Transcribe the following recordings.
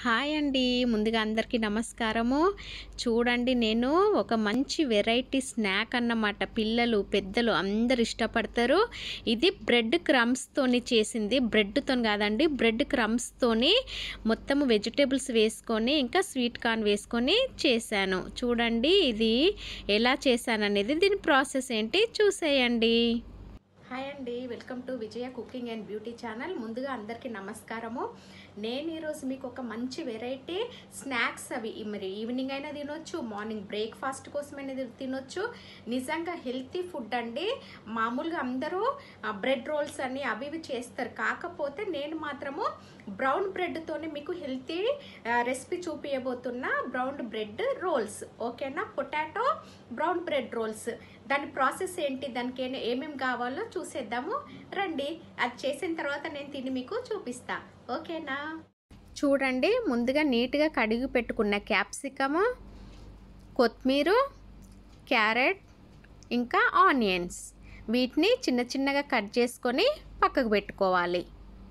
hi అండి ముందుగా అందరికీ నమస్కారము చూడండి నేను ఒక మంచి వెరైటీ స్నాక్ అన్నమాట పిల్లలు పెద్దలు అందరు ఇష్టపడతారు ఇది బ్రెడ్ క్రమ్స్తోని చేసింది బ్రెడ్తో కాదండి బ్రెడ్ క్రమ్స్తోని మొత్తం వెజిటేబుల్స్ వేసుకొని ఇంకా స్వీట్ కార్న్ వేసుకొని చేశాను చూడండి ఇది ఎలా చేశాను అనేది దీని ప్రాసెస్ ఏంటి చూసేయండి హాయ్ అండి welcome to Vijaya cooking and beauty channel ముందుగా అందరికీ నమస్కారము నేను ఈరోజు మీకు ఒక మంచి వెరైటీ స్నాక్స్ అవి ఈ మరి ఈవినింగ్ అయినా తినొచ్చు మార్నింగ్ బ్రేక్ఫాస్ట్ కోసమైనా తి- తినొచ్చు నిజంగా హెల్తీ ఫుడ్ అండి మామూలుగా అందరూ బ్రెడ్ రోల్స్ అని అవి ఇవి చేస్తారు కాకపోతే నేను మాత్రము బ్రౌన్ బ్రెడ్తోని మీకు హెల్తీ రెసిపీ చూపించబోతున్నా బ్రౌన్ బ్రెడ్ రోల్స్ ఓకేనా పొటాటో బ్రౌన్ బ్రెడ్ రోల్స్ దాని ప్రాసెస్ ఏంటి దానికి ఏ- ఏమేం కావాలో చూసేద్దాము రండి అది చేసిన తర్వాత నేను తిని మీకు చూపిస్తా ఓకేనా చూడండి ముందుగా నీట్గా కడిగి పెట్టుకున్న క్యాప్సికము కొత్తిమీర క్యారెట్ ఇంకా ఆనియన్స్ వీటిని చిన్న చిన్నగా కట్ చేసుకొని పక్కకు పెట్టుకోవాలి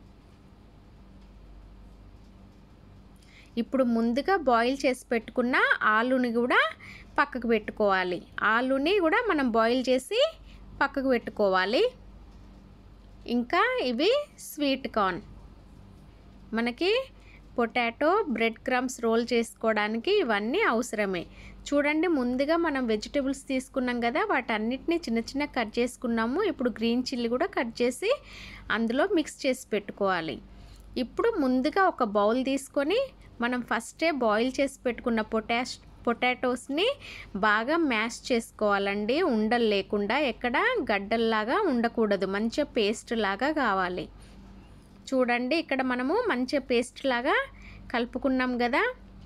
ఇప్పుడు ముందుగా బాయిల్ చేసి పెట్టుకున్న ఆలుని కూడా పక్కకు పెట్టుకోవాలి ఆలుని కూడా మనం బాయిల్ చేసి పక్కకు పెట్టుకోవాలి ఇంకా ఇవి స్వీట్ కార్న్ మనకి పొటాటో బ్రెడ్ క్రమ్స్ రోల్ చేసుకోవడానికి ఇవన్నీ అవసరమే చూడండి ముందుగా మనం వెజిటేబుల్స్ తీసుకున్నాం కదా వాటన్నిటిని చిన్న చిన్న కట్ చేసుకున్నాము ఇప్పుడు గ్రీన్ చిల్లీ కూడా కట్ చేసి అందులో మిక్స్ చేసి పెట్టుకోవాలి ఇప్పుడు ముందుగా ఒక బౌల్ తీసుకొని మనం ఫస్టే బాయిల్ చేసి పెట్టుకున్న పొటాష్ పొటాటోస్ని బాగా మ్యాష్ చేసుకోవాలండి ఉండలు లేకుండా ఎక్కడ గడ్డల్లాగా ఉండకూడదు మంచిగా పేస్ట్ లాగా కావాలి చూడండి ఇక్కడ మనము మంచిగా పేస్ట్ లాగా కలుపుకున్నాం కదా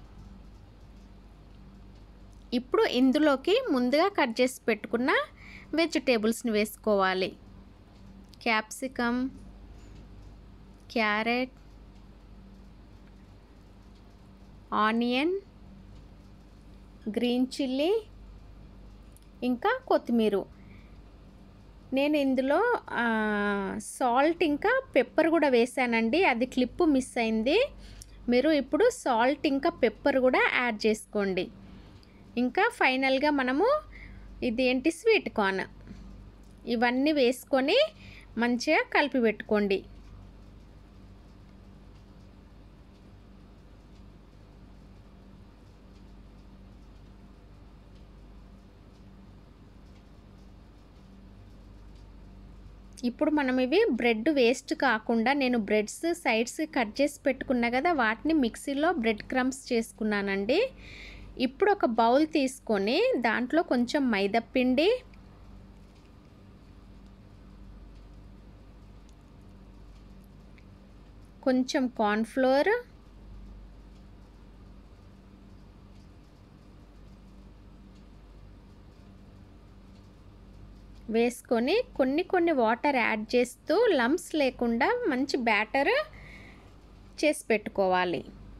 ఇప్పుడు ఇందులోకి ముందుగా కట్ చేసి పెట్టుకున్న వెజిటేబుల్స్ని వేసుకోవాలి capsicum carrot onion green chilli ఇంకా కొత్తిమీర నేను ఇందులో సాల్ట్ ఇంకా పెప్పర్ కూడా వేసానండి అది క్లిప్ మిస్ అయింది మీరు ఇప్పుడు సాల్ట్ ఇంకా పెప్పర్ కూడా యాడ్ చేసుకోండి ఇంకా ఫైనల్గా మనము ఇది ఏంటి స్వీట్ కార్న్ ఇవన్నీ వేసుకొని మంచిగా కలిపి పెట్టుకోండి ఇప్పుడు మనం ఇవి బ్రెడ్ వేస్ట్ కాకుండా నేను బ్రెడ్స్ సైడ్స్ కట్ చేసి పెట్టుకున్నా కదా వాటిని మిక్సీలో బ్రెడ్ క్రమ్స్ చేసుకున్నానండి ఇప్పుడు ఒక బౌల్ తీసుకొని దాంట్లో కొంచెం మైదా పిండి కొంచెం కార్న్ఫ్లోర్ వేసుకొని కొన్ని కొన్ని వాటర్ యాడ్ చేస్తూ లంప్స్ లేకుండా మంచి బ్యాటర్ చేసి పెట్టుకోవాలి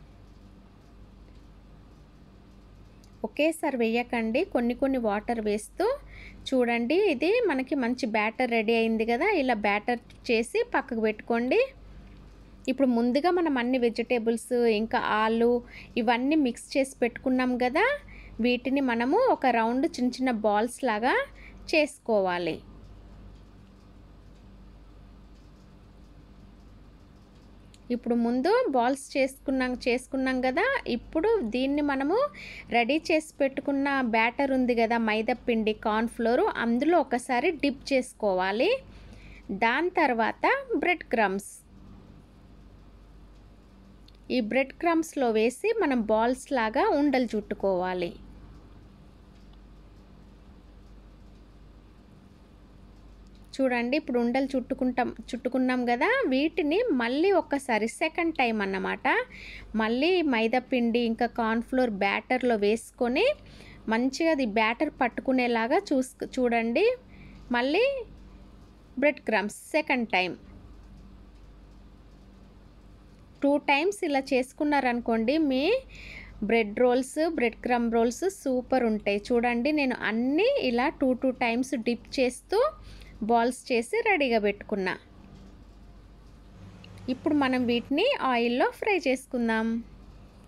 ఒకేసారి వేయకండి కొన్ని కొన్ని వాటర్ వేస్తూ చూడండి ఇది మనకి మంచి బ్యాటర్ రెడీ అయింది కదా ఇలా బ్యాటర్ చేసి పక్కకు పెట్టుకోండి ఇప్పుడు ముందుగా మనం అన్ని వెజిటేబుల్స్ ఇంకా ఆలు ఇవన్నీ మిక్స్ చేసి పెట్టుకున్నాం కదా వీటిని మనము ఒక రౌండ్ చిన్న చిన్న బాల్స్ లాగా చేసుకోవాలి ఇప్పుడు ముందు బాల్స్ చేసుకున్నాం చేసుకున్నాం కదా ఇప్పుడు దీన్ని మనము రెడీ చేసి పెట్టుకున్న బ్యాటర్ ఉంది కదా మైదా పిండి కార్న్ఫ్లోర్ అందులో ఒకసారి డిప్ చేసుకోవాలి దాని తర్వాత బ్రెడ్ క్రమ్స్ ఈ బ్రెడ్ క్రమ్స్లో వేసి మనం బాల్స్ లాగా ఉండలు చుట్టుకోవాలి చూడండి ఇప్పుడు ఉండలు చుట్టుకుంటాం చుట్టుకున్నాం కదా వీటిని మళ్ళీ ఒక్కసారి సెకండ్ టైం అన్నమాట మళ్ళీ మైదా పిండి ఇంకా కార్న్ఫ్లోర్ బ్యాటర్లో వేసుకొని మంచిగా అది బ్యాటర్ పట్టుకునేలాగా చూస్ చూడండి మళ్ళీ bread crumbs second time two times ఇలా చేసుకున్నారనుకోండి మీ bread rolls bread crumb rolls super ఉంటాయి చూడండి నేను అన్నీ ఇలా టూ టూ టైమ్స్ డిప్ చేస్తూ బాల్స్ చేసి రెడీగా పెట్టుకున్నా ఇప్పుడు మనం వీటిని ఆయిల్లో ఫ్రై చేసుకుందాం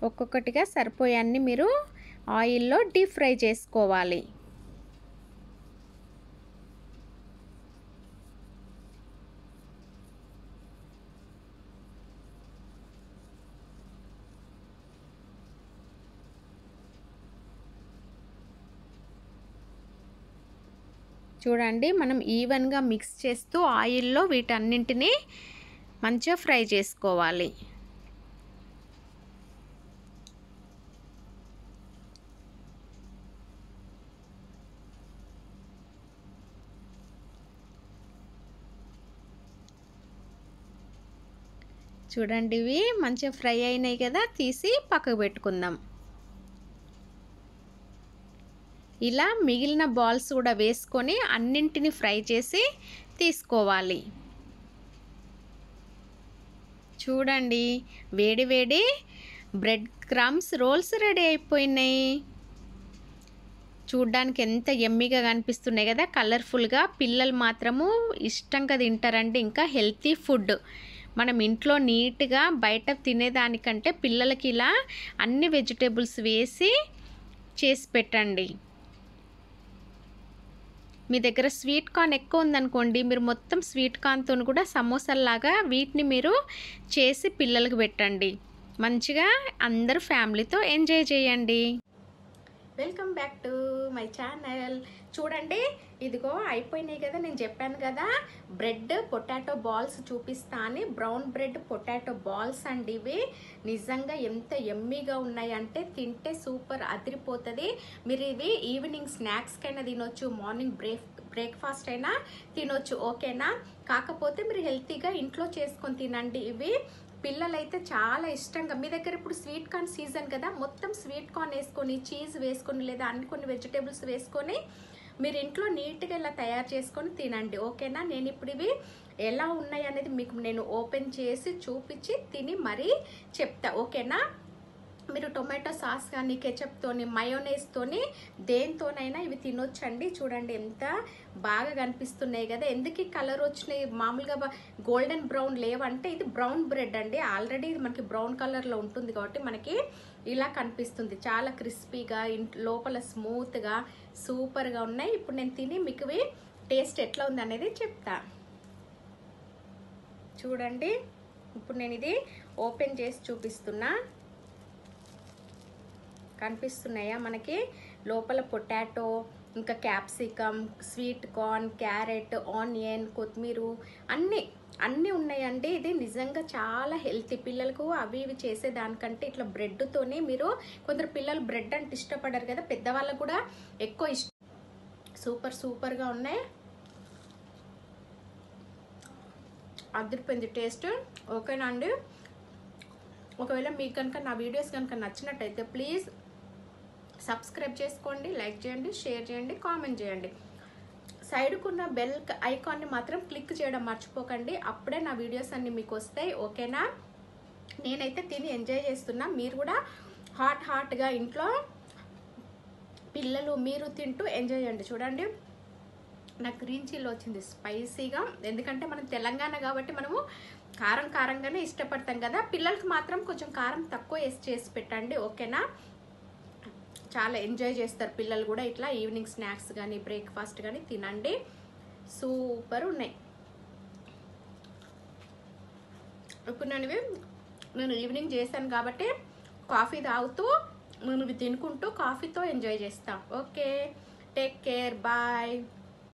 ఒక్కొక్కటిగా సరిపోయాన్ని మీరు ఆయిల్లో డీప్ ఫ్రై చేసుకోవాలి చూడండి మనం ఈవెన్గా మిక్స్ చేస్తూ ఆయిల్లో వీటన్నింటినీ మంచిగా ఫ్రై చేసుకోవాలి చూడండి ఇవి మంచిగా ఫ్రై అయినాయి కదా తీసి పక్కకు పెట్టుకుందాం ఇలా మిగిలిన బాల్స్ కూడా వేసుకొని అన్నింటిని ఫ్రై చేసి తీసుకోవాలి చూడండి వేడి వేడి బ్రెడ్ క్రమ్స్ రోల్స్ రెడీ అయిపోయినాయి చూడ్డానికి ఎంత ఎమ్మిగా కనిపిస్తున్నాయి కదా కలర్ఫుల్గా పిల్లలు మాత్రము ఇష్టంగా తింటారండి ఇంకా హెల్తీ ఫుడ్ మనం ఇంట్లో నీట్గా బయట తినేదానికంటే పిల్లలకి ఇలా అన్ని వెజిటేబుల్స్ వేసి చేసి పెట్టండి మీ దగ్గర స్వీట్ కార్న్ ఎక్కువ ఉందనుకోండి మీరు మొత్తం స్వీట్ కార్న్తో కూడా సమోసాల్లాగా వీటిని మీరు చేసి పిల్లలకు పెట్టండి మంచిగా అందరు ఫ్యామిలీతో ఎంజాయ్ చేయండి welcome back to my channel చూడండి ఇదిగో అయిపోయినాయి కదా నేను చెప్పాను కదా బ్రెడ్ పొటాటో బాల్స్ చూపిస్తా అని బ్రౌన్ బ్రెడ్ పొటాటో బాల్స్ అండి ఇవి నిజంగా ఎంత ఎమ్మీగా ఉన్నాయి అంటే తింటే సూపర్ అదిరిపోతుంది మీరు ఇవి ఈవినింగ్ స్నాక్స్కైనా తినొచ్చు మార్నింగ్ బ్రేక్ బ్రేక్ఫాస్ట్ అయినా తినొచ్చు ఓకేనా కాకపోతే మీరు హెల్తీగా ఇంట్లో చేసుకొని తినండి ఇవి పిల్లలైతే చాలా ఇష్టంగా మీ దగ్గర ఇప్పుడు స్వీట్ కార్న్ సీజన్ కదా మొత్తం స్వీట్ కార్న్ వేసుకొని చీజ్ వేసుకొని లేదా అన్ని కొన్ని వెజిటేబుల్స్ వేసుకొని మీరు ఇంట్లో నీట్గా ఇలా తయారు చేసుకొని తినండి ఓకేనా నేను ఇప్పుడు ఇవి ఎలా ఉన్నాయి అనేది మీకు నేను ఓపెన్ చేసి చూపించి తిని మరీ చెప్తా ఓకేనా మీరు టొమాటో సాస్ కానీ కెచప్తోని మయోనైస్తోని దేంతోనైనా ఇవి తినొచ్చండి చూడండి ఎంత బాగా కనిపిస్తున్నాయి కదా ఎందుకు ఈ కలర్ వచ్చినాయి మామూలుగా గోల్డెన్ బ్రౌన్ లేవంటే ఇది బ్రౌన్ బ్రెడ్ అండి ఆల్రెడీ ఇది మనకి బ్రౌన్ కలర్లో ఉంటుంది కాబట్టి మనకి ఇలా కనిపిస్తుంది చాలా క్రిస్పీగా లోపల స్మూత్గా సూపర్గా ఉన్నాయి ఇప్పుడు నేను తిని మీకు ఇవి టేస్ట్ ఎట్లా ఉంది అనేది చెప్తా చూడండి ఇప్పుడు నేను ఇది ఓపెన్ చేసి చూపిస్తున్నా కనిపిస్తున్నాయా మనకి లోపల పొటాటో ఇంకా capsicum sweet corn carrot onion కొత్తిమీర అన్నీ అన్నీ ఉన్నాయండి ఇది నిజంగా చాలా హెల్తీ పిల్లలకు అవి ఇవి చేసేదానికంటే ఇట్లా బ్రెడ్తోనే మీరు కొందరు పిల్లలు బ్రెడ్ అంటే ఇష్టపడరు కదా పెద్దవాళ్ళకు కూడా ఎక్కువ ఇష్ట సూపర్ సూపర్గా ఉన్నాయి అదిరిపోయింది టేస్ట్ ఓకేనా అండి ఒకవేళ మీకు కనుక నా వీడియోస్ కనుక నచ్చినట్టయితే ప్లీజ్ సబ్స్క్రైబ్ చేసుకోండి లైక్ చేయండి షేర్ చేయండి కామెంట్ చేయండి సైడ్కున్న బెల్ ఐకాన్ని మాత్రం క్లిక్ చేయడం మర్చిపోకండి అప్పుడే నా వీడియోస్ అన్ని మీకు వస్తాయి ఓకేనా నేనైతే తిని ఎంజాయ్ చేస్తున్నా మీరు కూడా హాట్ హాట్గా ఇంట్లో పిల్లలు మీరు తింటూ ఎంజాయ్ చేయండి చూడండి నాకు గ్రీన్ చిల్లీ వచ్చింది స్పైసీగా ఎందుకంటే మనం తెలంగాణ కాబట్టి మనము కారం కారంగానే ఇష్టపడతాం కదా పిల్లలకి మాత్రం కొంచెం కారం తక్కువ వేసి చేసి పెట్టండి ఓకేనా చాలా ఎంజాయ్ చేస్తారు పిల్లలు కూడా ఇట్లా ఈవినింగ్ స్నాక్స్ కానీ బ్రేక్ఫాస్ట్ కానీ తినండి సూపర్ ఉన్నాయి ఇప్పుడు నేను ఇవి నేను ఈవినింగ్ చేశాను కాబట్టి కాఫీ తాగుతూ నేను ఇవి తినుకుంటూ కాఫీతో ఎంజాయ్ చేస్తాను ఓకే టేక్ కేర్ బాయ్